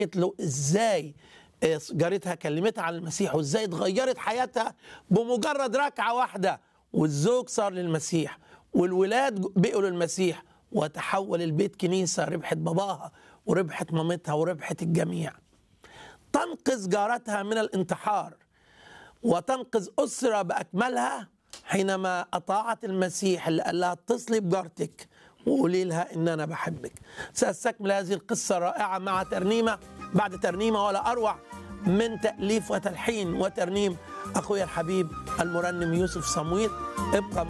حكت له ازاي جارتها كلمتها عن المسيح وازاي اتغيرت حياتها بمجرد ركعه واحده والزوج صار للمسيح والولاد بقوا للمسيح وتحول البيت كنيسه ربحت باباها وربحت مامتها وربحت الجميع تنقذ جارتها من الانتحار وتنقذ اسره باكملها حينما اطاعت المسيح اللي قال لها اتصلي بجارتك وقولي لها ان انا بحبك ساستكمل هذه القصه الرائعه مع ترنيمه بعد ترنيمه ولا اروع من تاليف وتلحين وترنيم اخويا الحبيب المرنم يوسف صمويل ابقى